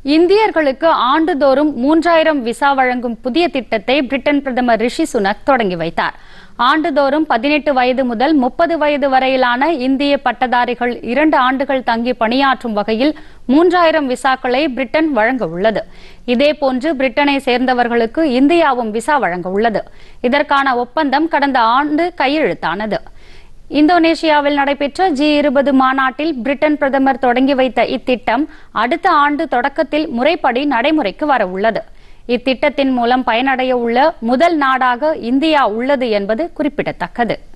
இந்தியர்களுக்கு ஆண்டுதோறும் மூன்றாயிரம் விசா வழங்கும் புதிய திட்டத்தை பிரிட்டன் பிரதமர் ரிஷி சுனக் தொடங்கி வைத்தார் ஆண்டுதோறும் பதினெட்டு வயது முதல் முப்பது வயது வரையிலான இந்திய பட்டதாரிகள் இரண்டு ஆண்டுகள் தங்கி பணியாற்றும் வகையில் மூன்றாயிரம் விசாக்களை பிரிட்டன் வழங்க உள்ளது இதேபோன்று பிரிட்டனை சேர்ந்தவர்களுக்கு இந்தியாவும் விசா வழங்க உள்ளது இதற்கான ஒப்பந்தம் கடந்த ஆண்டு கையெழுத்தானது இந்தோனேஷியாவில் நடைபெற்ற ஜி இருபது மாநாட்டில் பிரிட்டன் பிரதமர் தொடங்கி வைத்த இத்திட்டம் அடுத்த ஆண்டு தொடக்கத்தில் முறைப்படி நடைமுறைக்கு வர உள்ளது இத்திட்டத்தின் மூலம் பயனடைய உள்ள முதல் நாடாக இந்தியா உள்ளது என்பது குறிப்பிடத்தக்கது